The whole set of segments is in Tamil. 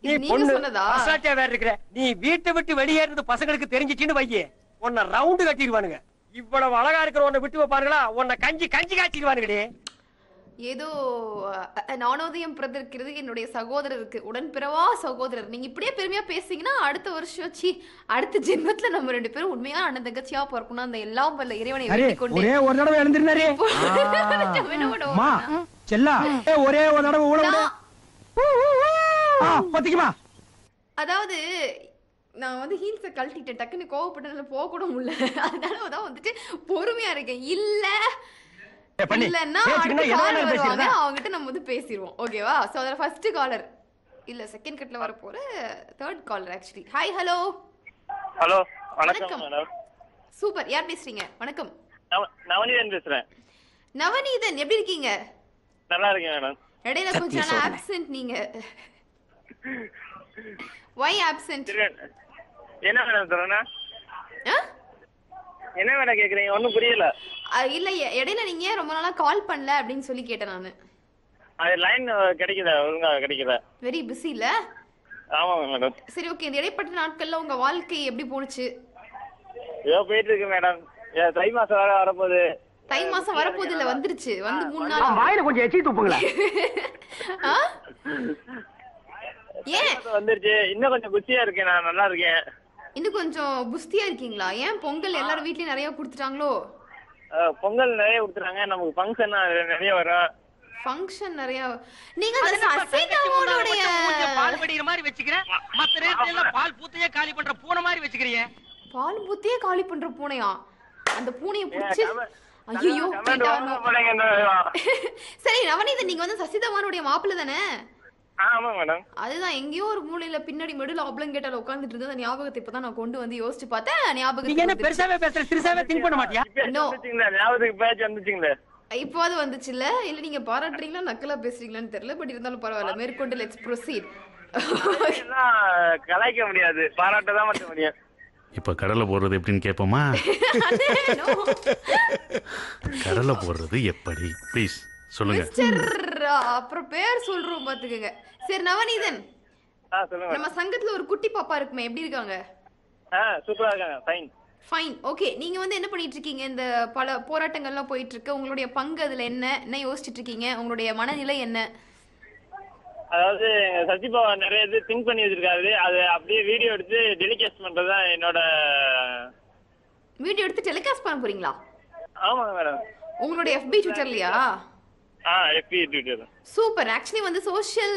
இது நீங்க பொண்ணு சொன்னதா அசால்ட்டா வேற இருக்கிற நீ வீட்டை விட்டு வெளியேறது பசங்களுக்கு தெரிஞ்சிச்சுன்னு வையே உன்னை ரவுண்டு கட்டிடுவானுங்க இவ்வளவு அழகா இருக்கிற உன்னை விட்டு வைப்பானுங்களா உன்னை கஞ்சி கஞ்சி காய்ச்சிடுவானுங்கடி ஏதோ அஹ், நானோதயம் பிறந்திருக்கிறது என்னுடைய சகோதரருக்கு உடன்பிறவா சகோதரர் நீங்க இப்படியே பெருமையா பேசுனீங்கன்னா அடுத்த வருஷம் சி அடுத்த ஜென்மத்துல நம்ம ரெண்டு பேரும் உண்மையான அண்ணன் தங்கச்சியா பிறக்கணும் அந்த எல்லாம் வல்ல இறைவனை அரே வேண்டிக் கொண்டு ஒரே ஒரு தடவை எழுந்திருந்தாரே நம்ம என்ன பண்ணுவோம்? மா செல்லா ஏ, ஒரே ஒரு தடவை ஊழ விடு நான்- ஆ, பத்திக்குமா அதாவது நான் வந்து ஹீல்ஸை கழட்டிட்டேன் டக்குன்னு கோவப்பட்டதுல போக கூட முடியல அதனால தான் வந்துட்டு பொறுமையா இருக்கேன் இல்ல ஏ, பண்ணி. இல்லன்னா பேச்சுக்குன்னா அடுத்த என்ன காலர் வேணாலும் வருவாங்க பேசிடுறதா? அவங்ககிட்ட நம்ம வந்து பேசிடுவோம் ஓகேவா சோ அதுல ஃபர்ஸ்ட் காலர் இல்ல செகண்ட் கட்ல வர போற third caller actually hi hello hello வணக்கம். வணக்கம் மேடம் சூப்பர் யார் பேசுறீங்க வணக்கம் நவ- நவநீதன் பேசுறேன் நவநீதன் எப்படி இருக்கீங்க நல்லா இருக்கேன் மேடம் இடையில கொஞ்சம் நாள் ஆப்சென்ட் நீங்க ஒய் ஆப்சென்ட் சரி, என்ன மேடம் சொல்றேன்னா என்ன மேடம் கேக்குறீங்க ஒண்ணும் புரியல இல்ல இ- இடையில நீங்க ஏன் ரொம்ப நாளா கால் பண்ணல அப்படின்னு சொல்லி கேட்டேன் நானு அது லைன் கிடைக்குதா ஒழுங்கா கிடைக்குதா வெரி பிஸி இல்ல ஆமாங்க மேடம் சரி ஓகே இந்த இடைப்பட்ட நாட்கள்ல உங்க வாழ்க்கை எப்படி போணுச்சு ஏதோ போயிட்டு இருக்கு மேடம் ஏ, தை மாசம் வேற வரப்போகுது தை மாசம் வரப்போது இல்ல வந்துருச்சு வந்து மூணு நாள் ஆகுது. வாயில கொஞ்சம் எச்சி துப்புங்களேன் ஆ? ஏன் மாசம் வந்துருச்சு இன்னும் கொஞ்சம் குச்சியா இருக்கேன் நான் நல்லா இருக்கேன் இன்னும் கொஞ்சம் புஸ்தியா இருக்கீங்களா ஏன் பொங்கல் எல்லாரும் வீட்லயும் நிறைய கொடுத்துட்டாங்களோ அஹ், பொங்கல் நிறைய கொடுத்துறாங்க நமக்கு ஃபங்க்ஷன் நிறைய வரும் ஃபங்க்ஷன் நிறைய நீங்க அந்த சசிகாவோடைய பால் வடிகிற மாதிரி வச்சுக்கிறேன் மத்த நேரத்துல எல்லாம் பால் பூத்தையே காலி பண்ற பூனை மாதிரி வச்சுக்கிறீங்க பால் புத்தியே காலி பண்ற பூனையா அந்த பூனையை புடிச்சு ஐயோ கமெண்ட் வாங்க போறீங்க இந்த சரி நவநீதன் நீங்க வந்து சசிதவானுடைய மாப்பிள்ளை தானே ஆமா மேடம் அதுதான் எங்கேயோ ஒரு மூலையில பின்னாடி மெடுல அப்ளங்கேட்டால உட்கார்ந்துட்டு இருந்தது அந்த ஞாபகத்தை இப்பதான் நான் கொண்டு வந்து யோசிச்சு பார்த்தேன் நீங்க என்ன ஞாபகத்துக்கு வந்துருச்சு. பெருசாவே பேசுற சிறுசாவே திங்க் பண்ண மாட்டியா பேச்சு No. வந்துச்சுங்களா ஞாபகத்துக்கு பேச்சு வந்துச்சுங்களே இப்போது வந்துச்சுல்ல இல்ல நீங்க பாராட்டுறீங்களா நக்கலா பேசுறீங்களான்னு தெரியல பட் இருந்தாலும் பரவாயில்ல மேற்கொண்டு லெட்ஸ் ப்ரொசீட் எல்லாம் கலாய்க்க முடியாது பாராட்ட தான் மட்டும் முடியும் இப்ப கடலை போடுறது எப்படின்னு கேட்போமா கடலை போடுறது எப்படி ப்ளீஸ் சொல்லுங்க மிஸ்டர் அப்புறம் பேர் சொல்றோம் பாத்துக்கங்க சரி நவநீதன் ஆ சொல்லுங்க நம்ம சங்கத்துல ஒரு குட்டி பாப்பா இருக்குமே எப்படி இருக்காங்க ஆ சூப்பரா இருக்காங்க ஃபைன் ஃபைன் ஓகே நீங்க வந்து என்ன பண்ணிட்டு இருக்கீங்க இந்த பல போராட்டங்கள்லாம் போயிட்டு இருக்கு உங்களுடைய பங்கு அதுல என்ன என்ன யோசிச்சுட்டு இருக்கீங்க உங்களுடைய மனநிலை என்ன அதாவது சசிபாபா நிறைய இது திங்க் பண்ணி வச்சிருக்காரு அது அப்படியே வீடியோ எடுத்து டெலிகாஸ்ட் பண்றதுதான் என்னோட வீடியோ எடுத்து டெலிகாஸ்ட் பண்ண போறீங்களா ஆமாங்க மேடம் உங்களுடைய FB ட்விட்டர்லயா ஆ எஃபி ட்விட்டர் சூப்பர் ஆக்சுவலி வந்து சோஷியல்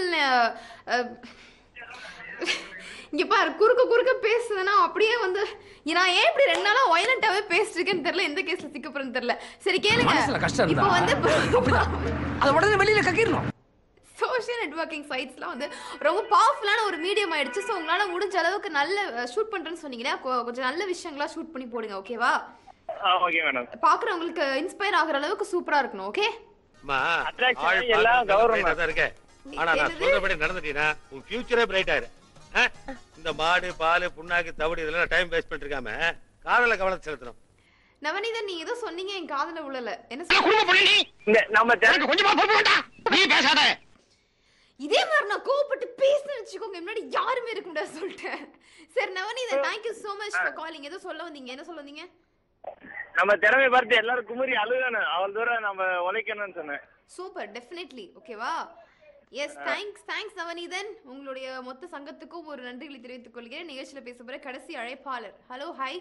இங்க பாரு குறுக்க குறுக்க பேசுதுன்னா அப்படியே வந்து நான் ஏன் இப்படி ரெண்டு நாளா வயலண்டாவே பேசிட்டு இருக்கேன்னு தெரியல எந்த கேஸ்ல சிக்க போறேன்னு தெரியல சரி கேளுங்க மனசுல கஷ்டம் இப்போ வந்து அது உடனே வெளியில கக்கிடணும் சோஷியல் நெட்வொர்க்கிங் சைட்ஸ்லாம் வந்து ரொம்ப பவர்ஃபுல்லான ஒரு மீடியம் ஆயிடுச்சு ஸோ உங்களால முடிஞ்ச அளவுக்கு நல்ல ஷூட் பண்றேன்னு சொன்னீங்கன்னா கொ- கொஞ்சம் நல்ல விஷயங்களா ஷூட் பண்ணி போடுங்க ஓகேவா ஆ ஓகே மேடம் பாக்குறவங்களுக்கு இன்ஸ்பயர் ஆகுற அளவுக்கு சூப்பரா இருக்கணும் ஓகே அம்மா, Attraction ஆள் எல்லாம் பார்க்கறதுக்கு கௌரவம் bright ஆ தான் இருக்க. ஆனா நான் என்னது? சொல்றபடி நடந்துட்டீங்கன்னா உன் ஃபியூச்சரே பிரைட் ஆயிரு ஆ? இந்த மாடு பால் புண்ணாக்கு தவிடு இதெல்லாம் டைம் வேஸ்ட் பண்ணிட்டு இருக்காம காதல கவனத்தை செலுத்தணும் நவநீதன் நீங்க ஏதோ சொன்னீங்க என் காதுல விழல என்ன சொல்றீங்க இந்த நம்ம சேனல் கொஞ்சமா பொறுப்பு வேண்டாம் நீ பேசாத இதே மாதிரி நான் கோவப்பட்டு பேசுன்னு வச்சுக்கோங்க முன்னாடி யாருமே இருக்க முடியாது சொல்லிட்டேன் சரி Navaneethan thank you so much for calling ஏதோ சொல்ல வந்தீங்க என்ன சொல்ல வந்தீங்க நம்ம திறமையை பார்த்து எல்லாரும் குமுறி அழுகணும் அவள் தூரம் நம்ம உழைக்கணும்னு சொன்னேன் சூப்பர் டெஃபினெட்லி ஓகேவா எஸ் தேங்க்ஸ் தேங்க்ஸ் நவநீதன் உங்களுடைய மொத்த சங்கத்துக்கும் ஒரு நன்றிகளை தெரிவித்துக் கொள்கிறேன் நிகழ்ச்சியில பேச போற கடைசி அழைப்பாளர் ஹலோ ஹாய்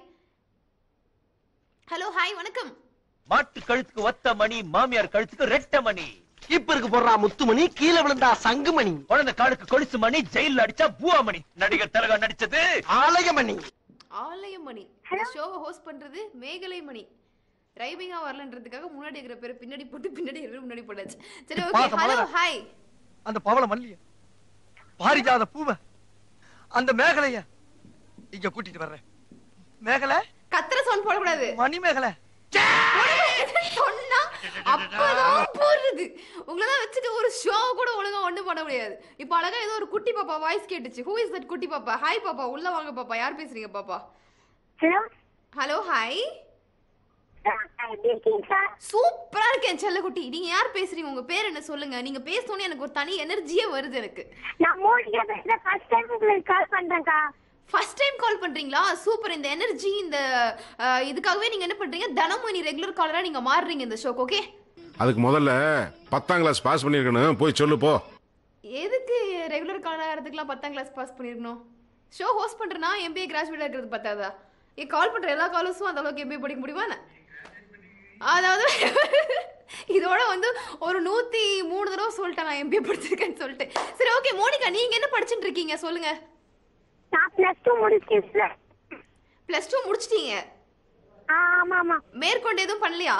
ஹலோ ஹாய் வணக்கம் மாட்டு கழுத்துக்கு ஒத்த மணி மாமியார் கழுத்துக்கு ரெட்ட மணி இப்ப இருக்கு போடுறா முத்துமணி கீழே விழுந்தா சங்குமணி குழந்தை காலுக்கு கொலுசு மணி ஜெயில அடிச்சா பூவா மணி நடிகர் திலகம் நடிச்சது ஆலயமணி ஆலயமணி இந்த ஷோவை ஹோஸ்ட் பண்றது மேகலை மணி டிரைவிங்கா வரலன்றதுக்காக முன்னாடி இருக்கிற பேர் பின்னாடி போட்டு பின்னாடி இருக்கிற முன்னாடி போட்டாச்சு சரி ஓகே பாசம் ஹலோ மலர. ஹாய் அந்த பவள மல்லிய பாரிஜாத பூவ அந்த மேகலைய இங்க கூட்டிட்டு வர்றேன் மேகலை கத்திர சவுண்ட் போடக்கூடாது மணி மேகலை சொன்னா அப்பதான் போடுறது உங்களை தான் வச்சுட்டு ஒரு ஷோ கூட ஒழுங்கா ஒண்ணும் பண்ண முடியாது இப்ப அழகா ஏதோ ஒரு குட்டி பாப்பா வாய்ஸ் கேட்டுச்சு ஹூ இஸ் தட் குட்டி பாப்பா ஹாய் பாப்பா உள்ள வாங்க பாப்பா யார் பேசுறீங்க பாப்பா ஹலோ ஹலோ ஹாய் எப்படி இருக்கீங்க சூப்பரா இருக்கேன் செல்லக்குட்டி நீங்க யார் பேசுறீங்க உங்க பேர் என்ன சொல்லுங்க நீங்க பேசணும்னு எனக்கு ஒரு தனி எனர்ஜியே வருது எனக்கு நான் மோனிகா பேசுறேன் ஃபர்ஸ்ட் டைம் உங்களுக்கு கால் பண்றேன்க்கா ஃபர்ஸ்ட் டைம் கால் பண்றீங்களா சூப்பர் இந்த எனர்ஜி இந்த அஹ், இதுக்காகவே நீங்க என்ன பண்றீங்க தினமும் நீ ரெகுலர் காலரா நீங்க மாறுறீங்க இந்த ஷோக்கு ஓகே அதுக்கு முதல்ல பத்தாம் கிளாஸ் பாஸ் பண்ணிருக்கணும் போய் சொல்லு போ எதுக்கு ரெகுலர் காலரா ஆகிறதுக்குலாம் பத்தாம் கிளாஸ் பாஸ் பண்ணிருக்கணும் ஷோ ஹோஸ்ட் பண்றேன்னா எம்பிஏ கிராஜுவேட் இருக்கிறது பத்தாதா ஏ கால் பண்ற எல்லா காலர்ஸும் அந்த அளவுக்கு எம்பிஏ படிக்க முடியுமா என்ன? அதாவது இதோட வந்து ஒரு நூத்தி மூணு தடவை சொல்லிட்டேன் நான் எம்பிஏ படிச்சிருக்கேன்னு சொல்லிட்டு சரி ஓகே மோனிகா நீங்க என்ன படிச்சுட்டு இருக்கீங்க சொல்லுங்க நான் பிளஸ் டூ முடிச்சிட்டேன் பிளஸ் டூ முடிச்சிட்டீங்க ஆமா ஆமா மேற்கொண்டு எதுவும் பண்ணலையா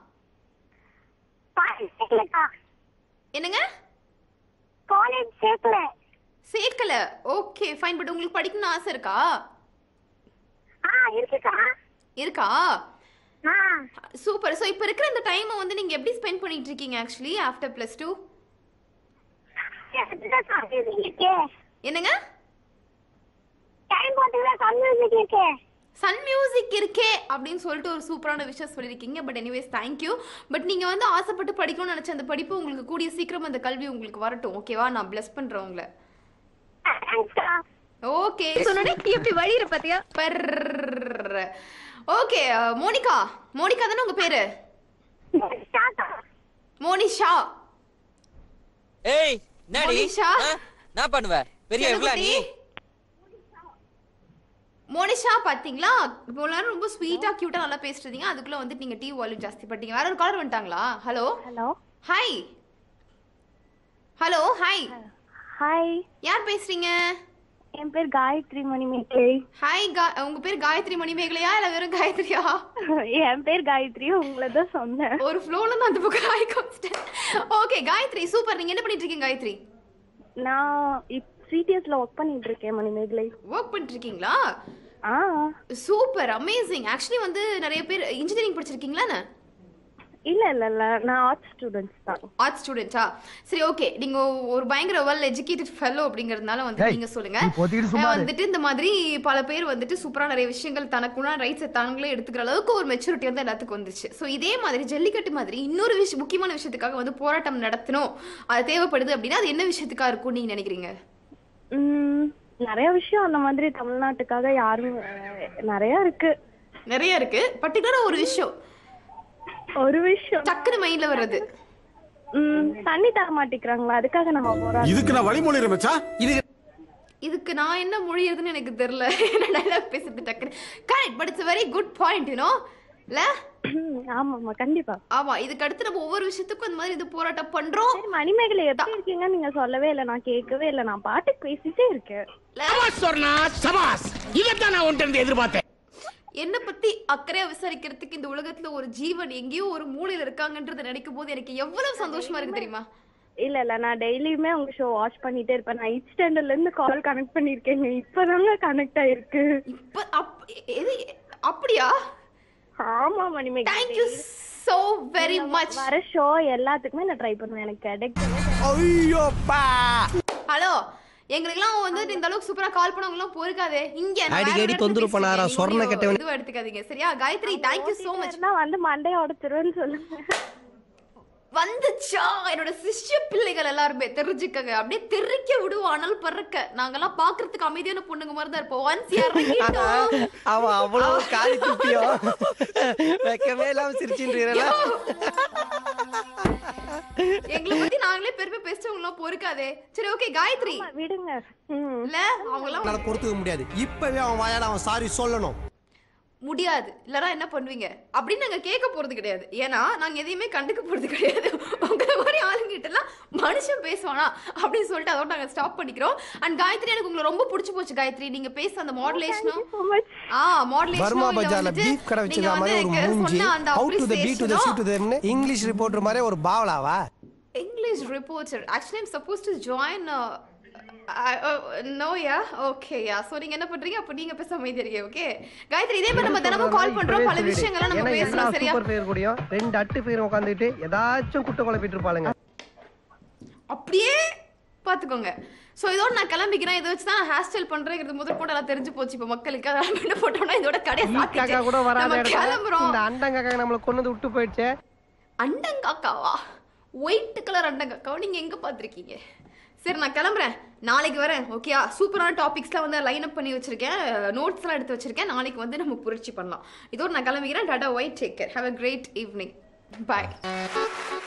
காலேஜ் சேர்க்கலக்கா என்னங்க காலேஜ் சேர்க்கல சேர்க்கல ஓகே ஃபைன் பட் உங்களுக்கு படிக்கணும்னு ஆசை இருக்கா ஆ இருக்குக்கா இருக்கா ஆ சூப்பர் ஸோ இப்போ இருக்கிற இந்த டைமை வந்து நீங்கள் எப்படி ஸ்பெண்ட் பண்ணிட்டு இருக்கீங்க ஆக்சுவலி ஆஃப்டர் ப்ளஸ் டூ இருக்கே என்னங்க டைம் போட்டுதான் சன் மியூசிக் இருக்கே சன் மியூசிக் இருக்கே அப்படின்னு சொல்லிட்டு ஒரு சூப்பரான விஷயம் சொல்லியிருக்கீங்க பட் எனிவேஸ் தேங்க்யூ பட் நீங்கள் வந்து ஆசைப்பட்டு படிக்கணும்னு நினச்ச அந்த படிப்பு உங்களுக்கு கூடிய சீக்கிரம் அந்த கல்வி உங்களுக்கு வரட்டும் ஓகேவா நான் ப்ளஸ் பண்ணுறேன் உங்களை தேங்க்ஸ்க்கா ஓகே சொன்னே எப்படி வழியிற பாத்தியா பர் ஓகே மோனிகா மோனிகா தானே உங்க பேரு மோனிஷா ஏய் என்னடி மோனிஷா? ஆ? என்ன பண்ணுவ பெரிய எவ்வளோ நீ மோனிஷா பாத்தீங்களா இவ்வளவு நேரம் ரொம்ப ஸ்வீட்டா கியூட்டா நல்லா பேசிட்டு இருந்தீங்க அதுக்குள்ள வந்து நீங்க டீ வால்யூம் ஜாஸ்தி பண்ணிட்டீங்க வேற ஒரு காலர் வந்துட்டாங்களா hello hello hi hello hi hi யார் பேசுறீங்க என் பேர் காயத்ரி மணிமேகலை ஹாய் கா உங்க பேர் காயத்ரி மணிமேகலையா இல்ல வெறும் காயத்ரியா என் பேர் காயத்ரி உங்களை தான் சொன்னேன் ஒரு ஃப்ளோல தான் அந்த பக்கம் hi constant okay Gayathri super நீங்க என்ன பண்ணிட்டு இருக்கீங்க காயத்ரி நான் இப் சிடிஎஸ்ல ஒர்க் பண்ணிட்டு இருக்கேன் மணிமேகலை ஒர்க் பண்ணிட்டு இருக்கீங்களா ஆ சூப்பர் அமேசிங் ஆக்சுவலி வந்து நிறைய பேர் இன்ஜினியரிங் படிச்சிருக்கீங்களா என்ன இல்ல இல்ல இல்ல நான் ஆர்ட்ஸ் ஸ்டூடெண்ட்ஸ் தான் ஆர்ட் ஸ்டூடெண்ட்ஸா சரி ஓகே நீங்க ஒரு பயங்கர வெல் எஜுகேட்டட் ஃபெல்லோ அப்படிங்கறதுனால வந்து ஏய், நீங்க சொல்லுங்க நீ பொத்திக்கிட்டு சும்மா இரு. வந்துட்டு இந்த மாதிரி பல பேர் வந்துட்டு சூப்பரா நிறைய விஷயங்கள் தனக்குள்ள ரைட்ஸ் தாங்களே எடுத்துக்கிற அளவுக்கு ஒரு மெச்சூரிட்டி வந்து எல்லாத்துக்கும் வந்துச்சு ஸோ இதே மாதிரி ஜல்லிக்கட்டு மாதிரி இன்னொரு விஷயம் முக்கியமான விஷயத்துக்காக வந்து போராட்டம் நடத்தணும் அது தேவைப்படுது அப்படின்னா அது என்ன விஷயத்துக்காக இருக்கும் நீங்க நினைக்கிறீங்க ம், நிறைய விஷயம் அந்த மாதிரி தமிழ்நாட்டுக்காக யாரும் அஹ், நிறைய இருக்கு நிறைய இருக்கு பர்டிகுலரா ஒரு விஷயம் ஒரு விஷயம் டக்குனு மைண்ட்ல வர்றது ம், தண்ணி தர மாட்டேங்கிறாங்களா அதுக்காக நம்ம போராட்டம் இதுக்கு நான் வழிமொழி மச்சா இது இதுக்கு நான் என்ன மொழியதுன்னு எனக்கு தெரியல என்ன டைலாக் பேசுறது டக்குனு correct but it's very good point you know இல்ல ஆமாமா கண்டிப்பா ஆமா இதுக்கு அடுத்து நம்ம ஒவ்வொரு விஷயத்துக்கும் இந்த மாதிரி இது போராட்டம் பண்றோம் சரி மணிமேகலை எப்படி இருக்கீங்க நீங்க சொல்லவே இல்லை நான் கேட்கவே இல்லை நான் பாட்டுக்கு பேசிட்டே இருக்கேன் என்ன பத்தி அக்கறையா விசாரிக்கிறதுக்கு இந்த உலகத்துல ஒரு ஜீவன் எங்கேயோ ஒரு மூலையில இருக்காங்கன்றத நினைக்கும் போது எனக்கு எவ்வளவு சந்தோஷமா இருக்கு தெரியுமா இல்ல இல்ல நான் டெய்லியுமே உங்க ஷோ வாட்ச் பண்ணிட்டே இருப்பேன் நைட் ஸ்டாண்டர்ட்ல இருந்து கால் கனெக்ட் பண்ணிருக்கேங்க இப்பதாங்க கனெக்ட் ஆயிருக்கு இப்ப அப் எது அப்படியா ஆமா Manimegalai thank you so very much வர ஷோ எல்லாத்துக்குமே நான் ட்ரை பண்ணுவேன் எனக்கு கிடைக்கவே ஹலோ எங்களுக்கெல்லாம் வந்து இந்த அளவுக்கு சூப்பரா கால் பண்ணவங்க எல்லாம் பொறுக்காதே இங்க நான் வேற அடிக்கடி இடத்துல தொந்தரவு பேசிட்டு பண்ணாரா, இருக்கேன். சொரண நீங்க கெட்டவன். இதுவா எடுத்துக்காதீங்க சரியா காயத்ரி தேங்க்யூ so மச் நான் வந்து மண்டையை உடச்சிருவேன்னு சொல்லுங்க வந்துச்சா என்னோட சிஷ்ய பிள்ளைகள் எல்லாருமே தெரிஞ்சுக்கங்க அப்படியே தெரிக்க விடுவானால் பறக்க நாங்கெல்லாம் பாக்குறதுக்கு அமைதியான பொண்ணுங்க மாதிரி தான் இருப்போம் ஒன்ஸ் இறங்கிட்டோம் அவன் அவ்வளவு காலி துப்பியோ வெக்கமே இல்லாம சிரிச்சுன்றீங்களா எங்களை பத்தி நாங்களே பெருமை பேசிட்டவங்க எல்லாம் பொறுக்காதே சரி ஓகே காயத்ரி விடுங்க இல்ல அவங்க எல்லாம் என்னால பொறுத்துக்க முடியாது இப்பவே அவன் வாயால அவன் சாரி சொல்லணும் முடியாது இல்லனா என்ன பண்ணுவீங்க அப்படின்னு நாங்க கேட்க போறது கிடையாது ஏன்னா நாங்க எதையுமே கண்டுக்க போறது கிடையாது உங்களை மாதிரி ஆளுங்கிட்ட எல்லாம் மனுஷன் பேசுவானா அப்படின்னு சொல்லிட்டு அதோட நாங்க ஸ்டாப் பண்ணிக்கிறோம் அண்ட் காயத்ரி எனக்கு உங்களை ரொம்ப பிடிச்சு போச்சு காயத்ரி நீங்க பேச அந்த மாடுலேஷனும் ஆ பர்மா மாடுலேஷனும் பஜார்ல பீஃப் கடை வச்சிருக்க மாதிரி ஒரு மூஞ்சி out to the beat to the see to appreciation English reporter மாதிரி ஒரு பாவலாவா English reporter. Actually, I'm supposed to join. Uh, I, uh, no, yeah, okay, yeah. So நீங்க என்ன பண்றீங்க அப்ப நீங்க பேச அமைதியா இருக்கீங்க ஓகே காயத்ரி இதே மாதிரி நம்ம தினமும் கால் பண்றோம் பல விஷயங்களை நம்ம ஏன்னா எல்லா பேசலாம் சரியா சூப்பர் பேர் கூடயும் ரெண்டு அட்டு பேர் உட்காந்துட்டு ஏதாச்சும் குட்டை குழப்பிட்டு இருப்பாளுங்க அப்படியே பார்த்துக்கோங்க ஸோ இதோட நான் கிளம்பிக்கிறேன் இதை வச்சு தான் ஹேர் ஸ்டைல் பண்ணுறேங்கிறது முதல் கூட எல்லாம் தெரிஞ்சு போச்சு இப்போ மக்களுக்கு அதெல்லாம் என்ன போட்டோம்னா இதோட கடையை காக்கா கூட சாத்திட்டு வராத நம்ம இடத்துல கிளம்புறோம் இந்த அண்டங்காக்கா நம்மள கொண்டு வந்து விட்டு போயிடுச்சே அண்டங்காக்காவா ஒயிட் கலர் அண்டங்காக்காவை நீங்க எங்க பார்த்திருக்கீங்க சரி நான் கிளம்புறேன் நாளைக்கு வரேன் ஓகேயா சூப்பரான டாபிக்ஸ்லாம் வந்து லைன் அப் பண்ணி வச்சிருக்கேன் நோட்ஸ்லாம் எடுத்து வச்சிருக்கேன் நாளைக்கு வந்து நம்ம புரட்சி பண்ணலாம் இதோட நான் கிளம்பிக்கிறேன் tata white take care have a great evening bye